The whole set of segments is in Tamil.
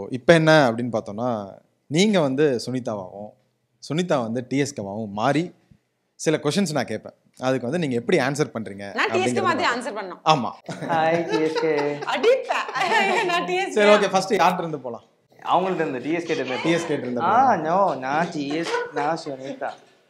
இப்போ என்ன அப்படின்னு பார்த்தோம்னா நீங்கள் வந்து சுனிதாவாகவும் சுனிதா வந்து டிஎஸ்கேவாகவும் மாறி சில கொஷின்ஸ் நான் கேட்பேன் அதுக்கு வந்து நீங்கள் எப்படி ஆன்சர் பண்ணுறீங்க நான் டிஎஸ்கே மாதிரி ஆன்சர் பண்ணோம் ஆமாம் ஹாய் டிஎஸ்கே அடிப்பேன் நான் டிஎஸ்கே சரி ஓகே ஃபர்ஸ்ட் யார்கிட்ட இருந்து போகலாம் அவங்கள்ட்ட இருந்து டிஎஸ்கே இருந்து டிஎஸ்கே இருந்து ஆ நோ நான் டிஎஸ் நான் சுனிதா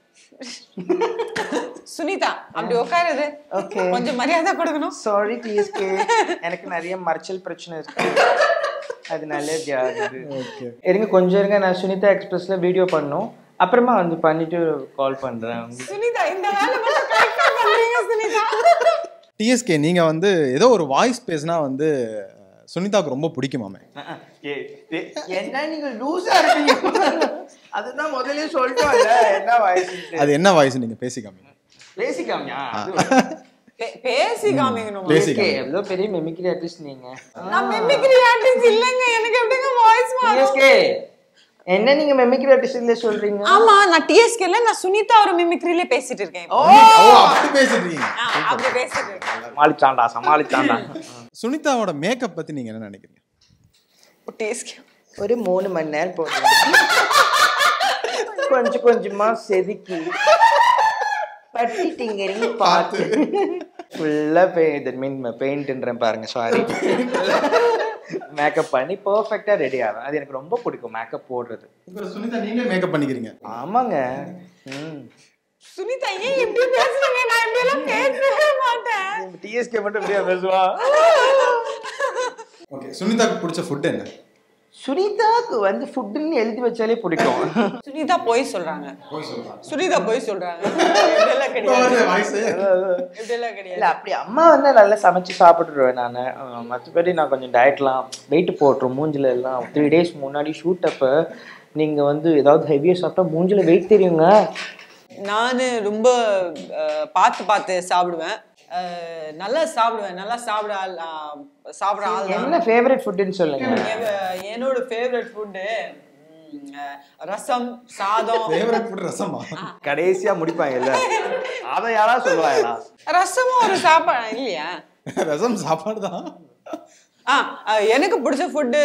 சுனிதா அப்படி உட்காருது ஓகே கொஞ்சம் மரியாதை கொடுக்கணும் சாரி டிஎஸ்கே எனக்கு நிறைய மறைச்சல் பிரச்சனை இருக்கு அதனால இப்படி ஆகுது ஓகே இருங்க கொஞ்சம் இருங்க நான் சுனிதா எக்ஸ்பிரஸ்ல வீடியோ பண்ணோம் அப்புறமா வந்து பண்ணிட்டு கால் பண்றேன் சுனிதா இந்த வேலை மட்டும் கரெக்டா பண்றீங்க சுனிதா டிஎஸ்கே நீங்கள் வந்து ஏதோ ஒரு வாய்ஸ் பேசினா வந்து சுனிதாவுக்கு ரொம்ப பிடிக்குமாமே என்ன நீங்க லூசா இருப்பீங்க அதுதான் முதல்ல சொல்லிட்டோம்ல என்ன வயசு அது என்ன வாய்ஸ் நீங்கள் பேசிக்காமீங்க பேசிக்காமியா பே- பேசி காமிக்கணும் பேசி ஓகே எவ்வளவு பெரிய மிமிக்ரி ஆர்டிஸ்ட் நீங்க நான் மிமிக்ரி ஆர்டிஸ்ட் இல்லைங்க எனக்கு எப்படிங்க வாய்ஸ் மாறும் டிஎஸ்கே என்ன நீங்க மிமிக்ரி ஆர்டிஸ்ட்ல சொல்றீங்க ஆமா நான் டிஎஸ்கேல நான் சுனிதா ஒரு மிமிக்ரியில பேசிட்டு இருக்கேன் இப்போ. ஓ அப்படி பேசிட்டு இருக்கீங்க ஆ, அப்படி பேசிட்டு இருக்கேன் சமாளிச்சாண்டா சமாளிச்சாண்டா சுனிதாவோட மேக்கப் பற்றி நீங்கள் என்ன நினைக்கிறீங்க டிஎஸ்கே ஒரு மூணு மணி நேரம் போடுறேன் கொஞ்சம் கொஞ்சமா செதுக்கி பட்டி டிங்கரிங் பார்த்து ஃபுல்லாக பெயிண்ட் மீன் பெயிண்ட்ன்றேன் பாருங்க சாரி மேக்கப் பண்ணி பர்ஃபெக்டாக ரெடி ஆகும் அது எனக்கு ரொம்ப பிடிக்கும் மேக்கப் போடுறது இப்போ சுனிதா நீங்களே மேக்கப் பண்ணிக்கிறீங்க ஆமாங்க ம் சுனிதா ஏன் இப்படி பேசுறீங்க நான் இப்படி எல்லாம் பேசவே மாட்டேன் டிஎஸ்கே மட்டும் இப்படியா பேசுவா ஓகே சுனிதாக்கு பிடிச்ச ஃபுட் என்ன சுனிதாக்கு வந்து ஃபுட்டுன்னு எழுதி வச்சாலே பிடிக்கும் சுனிதா போய் சொல்றாங்க போய் சொல்றாங்க சுனிதா போய் சொல்றாங்க இப்படியெல்லாம் கிடையாது வாய்ஸ் இப்படியெல்லாம் கிடையாது இல்ல அப்படி அம்மா வந்து நல்லா சமைச்சு சாப்பிட்டுருவேன் நான் மற்றபடி நான் கொஞ்சம் டயட்லாம் வெயிட் போட்டுரும் மூஞ்சில எல்லாம் த்ரீ டேஸ் முன்னாடி ஷூட் அப்போ நீங்க வந்து ஏதாவது ஹெவியாக சாப்பிட்டா மூஞ்சில வெயிட் தெரியுங்க நான் ரொம்ப அஹ், பார்த்து பார்த்து சாப்பிடுவேன் அஹ், நல்லா சாப்பிடுவேன் நல்லா சாப்பிட ஆள் அஹ், சாப்பிட ஆள் தான். என்ன ஃபேவரட் ஃபுட்டுன்னு சொல்லுங்க என்- என்னோட ஃபேவரட் ஃபுட்டு ரசம் சாதம் ஃபேவரட் ஃபுட் ரசமா கடைசியா முடிப்பாங்கல்ல அதை யாரா சொல்லுவாங்களா ரசமும் ஒரு சாப்பாடு இல்லையா ரசம் சாப்பாடு தான் ஆ அஹ், எனக்கு பிடிச்ச ஃபுட்டு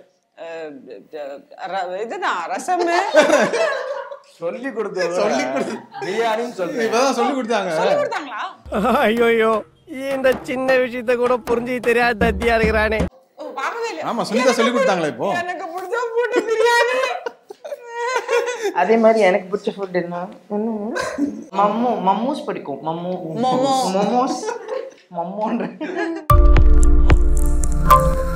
இதுதான் ரசம் சொல்லி கொடுத்து சொல்லி கொடுத்து பிரியாணின்னு சொல்றேன் இப்பதான் சொல்லி கொடுத்தாங்க சொல்லி கொடுத்தாங்களா ஐயோயோ இந்த சின்ன விஷயத்த கூட புரிஞ்சு தெரியாத தத்தியா இருக்கிறானே ஓ பார்க்கவே இல்லை ஆமா சுனிதா சொல்லி கொடுத்தாங்களா இப்போ எனக்கு பிடிச்ச ஃபுட்டு பிரியாணி அதே மாதிரி எனக்கு பிடிச்ச ஃபுட் என்ன என்ன? மம்மு மம்மூஸ் பிடிக்கும் மம்மு மொமோ. மொமோஸ் மம்மோன்ற